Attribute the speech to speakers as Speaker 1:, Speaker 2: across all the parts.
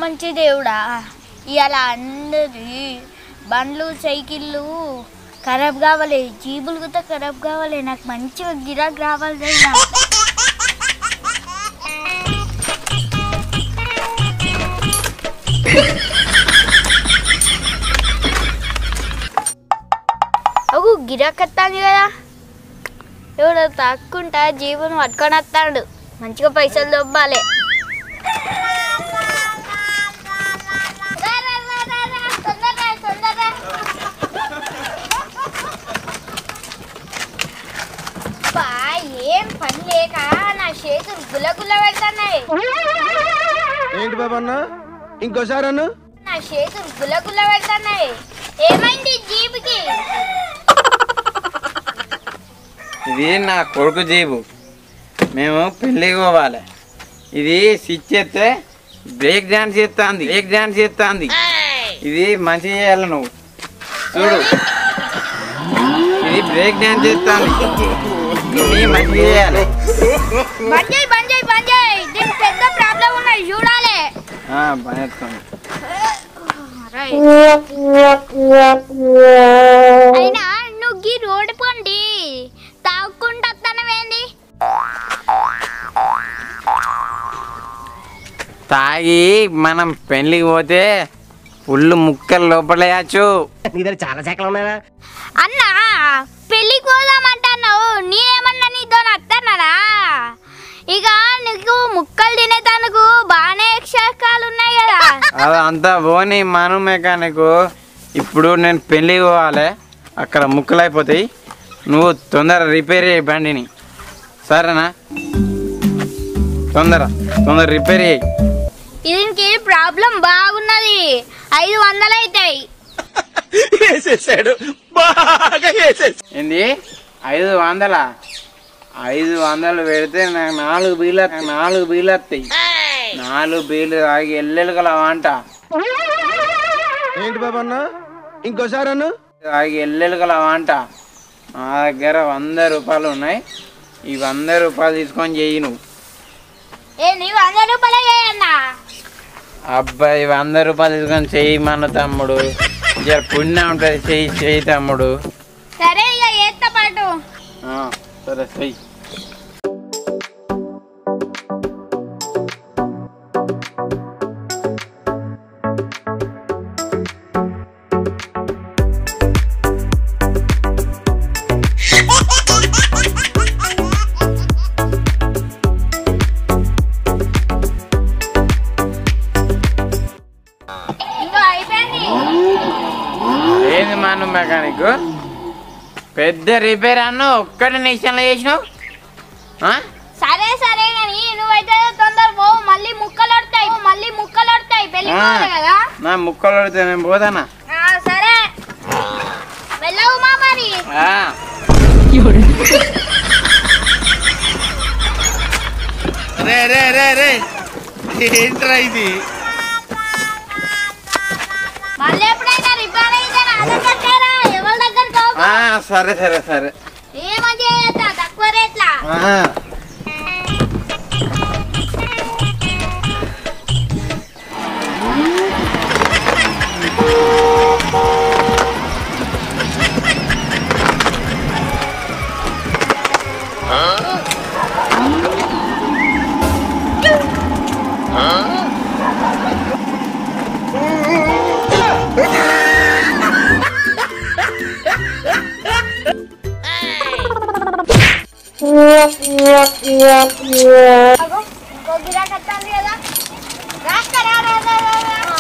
Speaker 1: మంచి దేవుడా ఇవాళ అందరి బండ్లు సైకిళ్ళు ఖరాబ్ కావాలి జీబులు కూడా ఖరాబ్ కావాలి నాకు మంచిగా గిరాక్ రావాలి దైనా. ఒక గిరాక్ వస్తాను కదా ఎవడో తాక్కుంటా జీబును పట్టుకొని వస్తాడు మంచిగా పైసలు దొబ్బాలి అబ్బా, ఏం పని లేక నా చేతులు గుల్ల గుల్ల పెడుతున్నాయి
Speaker 2: ఏంటి బాబా అన్న ఇంకోసారి అన్న
Speaker 1: నా చేతులు గుల్ల గుల్ల పెడుతున్నాయి ఏమైంది జీబుకి
Speaker 3: ఇది నా కొడుకు జీబు మేము పెళ్ళికి పోవాలి ఇది స్విచ్ చేస్తే బ్రేక్ డాన్స్ చేస్తుంది బ్రేక్ డాన్స్ చేస్తుంది ఇది మంచి చేయాలి నువ్వు చూడు ఇది బ్రేక్ డాన్స్ చేస్తుంది ఇది మంచి చేయాలి
Speaker 1: బంజాయ్ బంజాయ్ బంజాయ్ దీనికి పెద్ద ప్రాబ్లం ఉన్నాయి చూడాలి
Speaker 3: పనిస్తుంది
Speaker 1: అయినా నువ్వు గీ రోడ్డు పండి తాగుకుంటూ వస్తానవేంది
Speaker 3: తాగి మనం పెళ్ళికి పోతే పుల్లు ముక్కలు లోపలేయచ్చు
Speaker 2: నీ దగ్గర చాలా శాఖలు ఉన్నాయా
Speaker 1: అన్నా పెళ్ళికి పోదామంటున్నావు నేనేమన్నా నీతో వస్తానరా ఇక నీకు ముక్కలు తినేదానికి బాగానే శాఖలు ఉన్నాయి కదా
Speaker 3: అదంతా పోని మను మెకానిక్ ఇప్పుడు నేను పెళ్ళికి పోవాలి అక్కడ ముక్కలు అయిపోతాయి నువ్వు తొందర రిపేర్ చేయి బండిని సరేనా తొందర తొందర రిపేర్ చేయి
Speaker 1: దీనికి ప్రాబ్లం బాగున్నది ఐదు వందలు అవుతాయి
Speaker 2: వేసేసాడు బాగా వేసేసాడు
Speaker 3: ఏంది ఐదు వందల ఐదు వందలు పెడితే నాకు నాలుగు బీలు నాకు నాలుగు బీలు వస్తాయి నాలుగు బీలు తాగి ఎల్లెలు గల వంట
Speaker 2: ఏంటి బాబా అన్న ఇంకోసారి అన్న
Speaker 3: తాగి ఎల్లెలు గల వంట నా దగ్గర వంద రూపాయలు ఉన్నాయి ఈ వంద రూపాయలు తీసుకొని చెయ్యి నువ్వు
Speaker 1: ఏ నీవు వంద రూపాయలే చేయన్నా
Speaker 3: అబ్బాయి వంద రూపాయలు తీసుకొని చెయ్యి మన తమ్ముడు జర పుణ్యం ఉంటుంది చెయ్యి చెయ్యి తమ్ముడు
Speaker 1: సరే ఇక ఏత్త పాటు
Speaker 3: ఆ, సరే చెయ్యి
Speaker 1: ఇంకో అయిపోయింది
Speaker 3: ఏంది మన మెకానిక్ పెద్ద రిపేర్ అన్న ఒక్కటి నిమిషంలో చేసినావు ఆ?
Speaker 1: సరే సరే కానీ నువ్వైతే తొందర పో మళ్ళీ ముక్కలు వస్తాయి మళ్ళీ ముక్కలు వస్తాయి పెళ్లి
Speaker 3: ఆ.
Speaker 1: పోవాలి కదా
Speaker 3: నా ముక్కలు పడితే నేను పోతానా
Speaker 1: ఆ, సరే వెళ్ళవు మా మరి
Speaker 3: ఆ.
Speaker 2: రే రే రే రే ఏంట్రా ఇది
Speaker 1: మళ్ళీ ఎప్పుడైనా రిపేర్ అయితే నా దగ్గర ఎవరి దగ్గర పోకు.
Speaker 3: ఆ, సరే సరే సరే
Speaker 1: ఏమని చేయొద్దా తక్కువ రేట్లా
Speaker 3: ఆ.
Speaker 1: అగో, ఇంకో గిరాకీ వస్తుంది కదా రాస్తా, రా, రా, రా, రా, రా.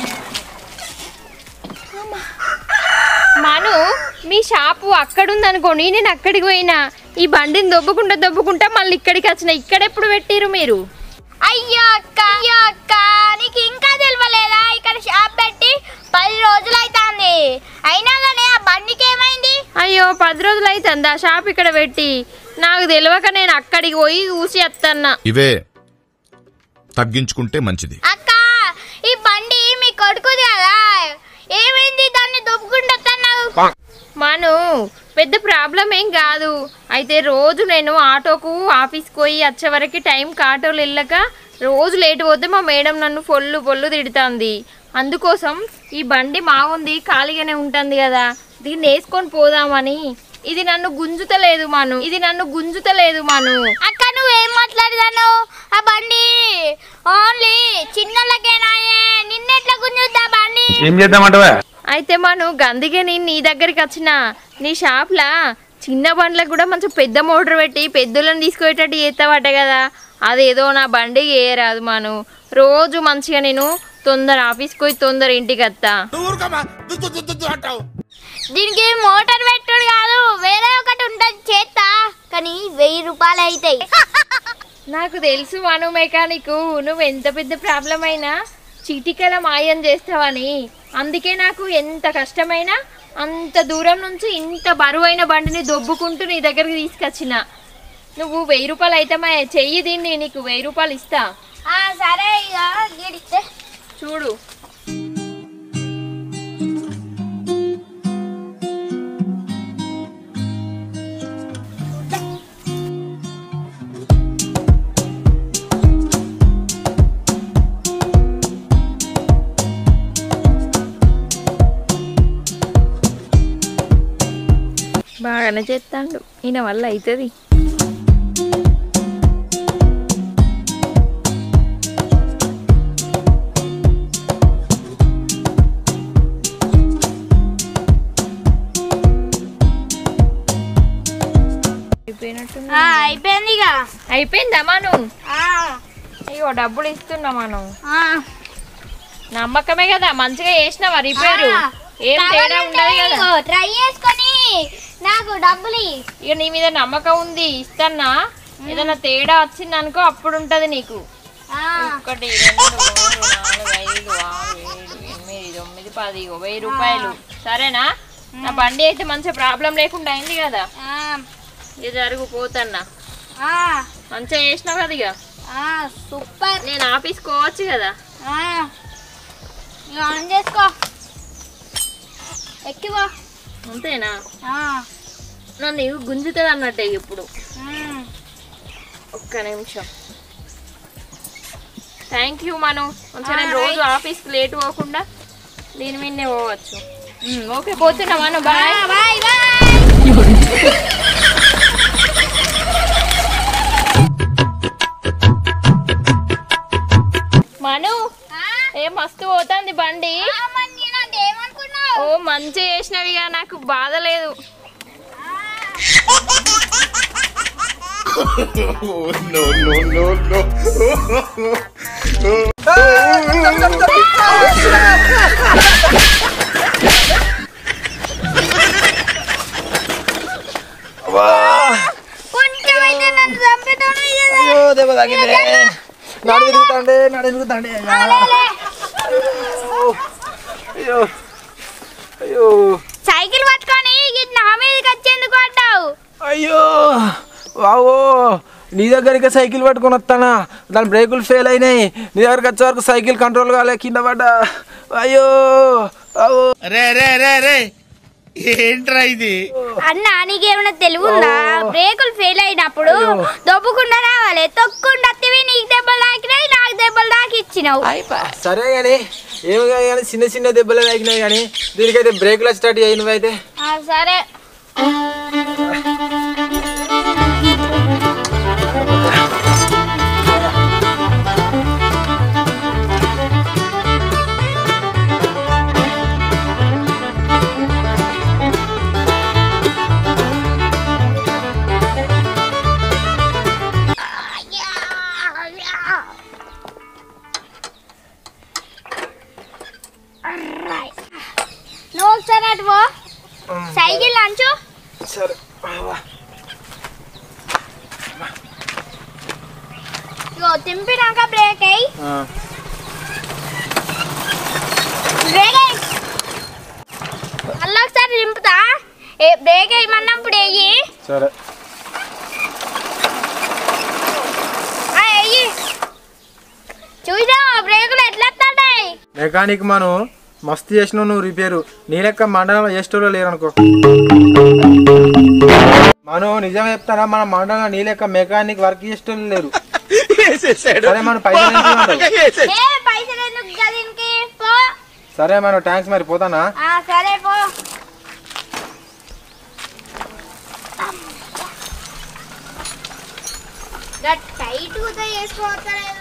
Speaker 4: మను మీ షాపు అక్కడుందనుకోండి నేను అక్కడికి పోయినా ఈ బండిని దొబ్బుకుంటా దొబ్బుకుంటా మళ్ళీ ఇక్కడికి వచ్చిన ఇక్కడెప్పుడు పెట్టిరు మీరు
Speaker 1: అయ్యో అక్క అయ్యో అక్క నీకు ఇంకా తెలియలేదా ఇక్కడ షాప్ పెట్టి పది రోజులు అవుతుంది అయినా కానీ ఆ బండికి ఏమైంది
Speaker 4: అయ్యో పది రోజులు అవుతుంది ఆ షాప్ ఇక్కడ పెట్టి నాకు తెలియక నేను అక్కడికి పోయి చూసి వస్తాన్నా
Speaker 5: ఇవే తగ్గించుకుంటే మంచిది
Speaker 1: అక్క ఈ బండి మీ కొడుకుది కదా ఏమైంది దాన్ని దొబ్బుకుంటున్నావు
Speaker 4: మను పెద్ద ప్రాబ్లం ఏం కాదు అయితే రోజు నేను ఆటోకు ఆఫీస్కి పోయి వచ్చే వరకు టైంకి ఆటోలు వెళ్ళక రోజు లేట్ పోతే మా మేడం నన్ను పొల్లు పొల్లు తిడుతుంది అందుకోసం ఈ బండి మా ఉంది ఖాళీగానే ఉంటుంది కదా దీన్ని వేసుకొని పోదామని ఇది నన్ను గుంజుతలేదు మాను ఇది నన్ను గుంజుతలేదు మాను
Speaker 1: అక్క నువ్వేం మాట్లాడదాను ఆ బండి ఓన్లీ చిన్నలకేనాయే నిన్నెట్లా గుంజుద్దా బండి
Speaker 5: ఏం చేద్దామంటవా
Speaker 4: అయితే మను గందికే నేను నీ దగ్గరికి వచ్చిన నీ షాప్లా చిన్న బండ్లకు కూడా మంచి పెద్ద మోటార్ పెట్టి పెద్దలను తీసుకుపోయేటట్టు చేస్తావట కదా అదేదో నా బండికి వేయరాదు మాను రోజు మంచిగా నేను తొందర ఆఫీస్కి పోయి తొందర ఇంటికి వస్తా
Speaker 2: ఊరుకమ్మా దుద్దు దుద్దు దుద్దు అంటావు
Speaker 1: దీనికి మోటార్ పెట్టుడు కాదు వేరే ఒకటి ఉంటుంది చేత్తా కానీ వెయ్యి రూపాయలు అవుతాయి
Speaker 4: నాకు తెలుసు మను మెకానిక్ నువ్వు ఎంత పెద్ద ప్రాబ్లం అయినా చిటికల మాయం చేస్తావని అందుకే నాకు ఎంత కష్టమైనా అంత దూరం నుంచి ఇంత బరువైన బండిని దొబ్బుకుంటూ నీ దగ్గరికి తీసుకొచ్చిన నువ్వు వెయ్యి రూపాయలు అయితే మా చెయ్యి దీన్ని నీకు వెయ్యి రూపాయలు ఇస్తా
Speaker 1: ఆ, సరే ఇక గీడిస్తే
Speaker 4: చూడు బాగానే చేస్తాడు ఈయన వల్ల అవుతుంది అయిపోయినట్టుంది
Speaker 1: ఆ, అయిపోయింది ఇక
Speaker 4: అయిపోయిందా మనం
Speaker 1: ఆ,
Speaker 4: అయ్యో డబ్బులు ఇస్తున్నా మనం
Speaker 1: ఆ.
Speaker 4: నమ్మకమే కదా మంచిగా చేసినావా రిపేరు
Speaker 1: ఆ,
Speaker 4: ఏం తేడా
Speaker 1: కావాలంటే
Speaker 4: ఉండదు కదా
Speaker 1: ఇగో ట్రై చేసుకొని నాకు డబ్బులు ఇయ్యి.
Speaker 4: ఇక నీ మీద నమ్మకం ఉంది ఇస్తానా ఏదైనా తేడా వచ్చింది అనుకో అప్పుడు ఉంటది నీకు
Speaker 1: ఆ,
Speaker 4: ఒకటి రెండు మూడు నాలుగు ఐదు ఆరు ఏడు ఎనిమిది తొమ్మిది పది ఇగో వెయ్యి రూపాయలు సరేనా నా బండి అయితే మంచిగా ప్రాబ్లం లేకుండా అయింది కదా
Speaker 1: ఆ,
Speaker 4: ఇక జరుగు పోతన్నా
Speaker 1: ఆ,
Speaker 4: మంచిగా చేసినావు కదా ఇక
Speaker 1: ఆ, సూపర్
Speaker 4: నేను ఆఫీస్కి పోవచ్చు కదా
Speaker 1: ఆ, ఇక ఆన్ చేసుకో ఎక్కివో
Speaker 4: అంతేనా
Speaker 1: ఆ,
Speaker 4: నన్ను ఇవి గుంజుతుంది అన్నట్టే ఇప్పుడు
Speaker 1: ఉమ్.
Speaker 4: ఒక్క నిమిషం థ్యాంక్ యూ మను మంచిగా నేను
Speaker 1: ఆ,
Speaker 4: రోజు ఆఫీస్కి లేట్ పోకుండా దీని మీదనే పోవచ్చు ఉమ్, ఓకే పోతున్నా మను బాయ్
Speaker 1: ఆ, బాయ్ బాయ్
Speaker 4: మను
Speaker 1: ఆ,
Speaker 4: ఏ మస్తు పోతుంది బండి
Speaker 1: ఆ, మరి నేను అంటే ఏమనుకున్నావు
Speaker 4: ఓ మంచి చేసినవిగా నాకు బాధ లేదు
Speaker 2: నో నో నో నో
Speaker 1: కొంచెం అయితే నన్ను చంపుతాను ఇయ్యలే.
Speaker 6: అయ్యో దెబ్బ తాకిందే నడు తిరుగుతాండే నడు తిరుగుతాండే
Speaker 1: లేలే.
Speaker 6: అయ్యో అయ్యో
Speaker 1: సైకిల్ పట్టుకొని ఇటు నా మీదకి వచ్చేందుకు పడ్డావు
Speaker 6: అయ్యో వావో నీ దగ్గరికి సైకిల్ పట్టుకొని వస్తానా దాని బ్రేకులు ఫెయిల్ అయినాయి నీ దగ్గరికి వచ్చే వరకు సైకిల్ కంట్రోల్ కాలే కింద పడ్డా అయ్యో అవో
Speaker 2: రే రే రే రే ఏంట్రా ఇది
Speaker 1: అన్న నీకేమైనా తెలివి ఉందా బ్రేకులు ఫెయిల్ అయినప్పుడు దొబ్బకుండా రావాలి తొక్కుండా వత్తివి నీకు దెబ్బలు తాకినాయి నాకు దెబ్బలు తాకి ఇచ్చినావు
Speaker 6: సరే కానీ ఏమి కానీ చిన్న చిన్న దెబ్బలే తాకినాయి కానీ దీనికైతే బ్రేకులు స్టార్ట్ అయ్యి నువ్వైతే
Speaker 1: ఆ, సరే నువ్వు ఒకసారి అటు పో సైకిల్ అంచు
Speaker 6: సరే
Speaker 1: ఇగో తింపినాక బ్రేక్ అయ్యి
Speaker 6: ఆ,
Speaker 1: బ్రేక్ అయ్యి మళ్ళీ ఒకసారి దింపుతా ఏ బ్రేక్ వేయమన్నప్పుడు వెయ్యి
Speaker 6: సరే
Speaker 1: వెయ్యి చూసా బ్రేకులు ఎట్లా వస్తాయి
Speaker 6: మెకానిక్ మనం మస్తు చేసినావు నువ్వు రిపేరు నీ లెక్క మండలంలో ఏ స్టోర్లో లేరనుకో మనం నిజం చెప్తారా మన మండలంలో నీ లెక్క మెకానిక్ వర్క్ చేసేటోళ్ళు లేరు సరే మనం పైసలు ఎంత ఇవ్వమంటావు?
Speaker 1: ఏ పైసలు ఎందుకు గదినికి పో
Speaker 6: సరే మనం ట్యాంక్స్ మరి పోతానా
Speaker 1: ఆ, సరే పో టైట్ కూడా చేసుకోవట్లేదు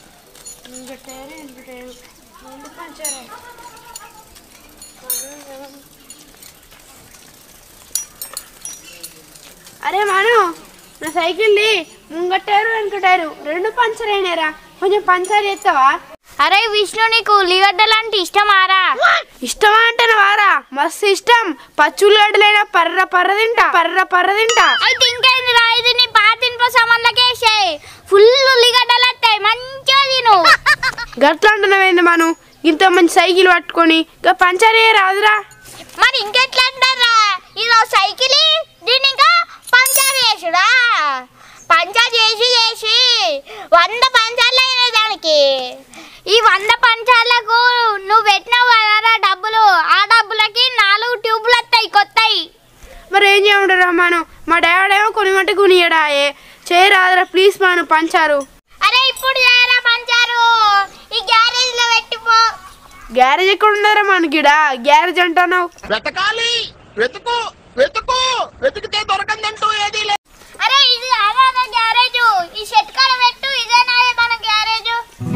Speaker 5: అరే మాను నా సైకిల్ది ముంగట్టారు వెనకటారు రెండు పంచర్ అయినారా కొంచెం పంచర్ చేస్తావా
Speaker 1: అరే విష్ణు నీకు ఉల్లిగడ్డలు అంటే ఇష్టమారా
Speaker 5: ఇష్టమా అంటే వారా మస్తు ఇష్టం పచ్చుల్లిగడ్డలైనా పర్ర పర్ర తింటా పర్ర పర్ర తింటా
Speaker 1: అయితే ఇంకేంది రా ఇది నీ పాతింప సామాన్లకేసాయి ఫుల్ ఉల్లిగడ్డలు వస్తాయి మంచిగా తిను
Speaker 5: గట్లా అంటున్నావేంది మాను ఇంత మంచి సైకిల్ పట్టుకొని ఇక పంచర్ అయ్యే రాదురా
Speaker 1: మరి ఇంకెట్లా అంటారా ఇది ఓ సైకిల్ దీని ఇంకా పంచర్ చేసుడా పంచర్ చేసి చేసి వంద పంచర్లు అయినాయి దానికి ఈ వంద పంచర్లకు నువ్వు పెట్టినావు కదరా డబ్బులు ఆ డబ్బులకి నాలుగు ట్యూబ్లు వస్తాయి కొత్తయి
Speaker 5: మరి ఏం చేయమంటారా మాను మా డాడీ ఏమో కొన్ని మట్టి కొనియడా ఏ చేయరాదురా ప్లీజ్ మాను పంచారు
Speaker 1: అరే ఇప్పుడు చేయరా పంచారు ఈ గ్యారేజ్ లో పెట్టిపో
Speaker 5: గ్యారేజ్ ఎక్కడ ఉన్నారా మనకిడా గ్యారేజ్ అంటున్నావు
Speaker 2: వెతకాలి వెతుకు వెతుకు వెతికితే దొరకందంటూ ఏదీ లేదు
Speaker 1: అరే ఇది అదే గ్యారేజ్ ఈ షెట్ కాడ పెట్టు ఇదేనా మన గ్యారేజ్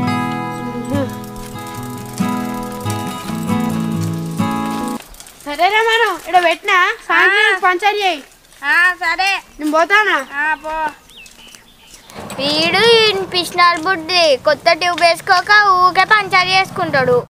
Speaker 5: సరేరా మాను ఇక్కడ పెట్టినా సాయంత్రం పంచర్ చేయి
Speaker 1: సరే
Speaker 5: నేను పోతానా
Speaker 1: పో వీడు పిసినారు బుడ్డి కొత్త ట్యూబ్ వేసుకోక ఊకే పంచర్ చేసుకుంటాడు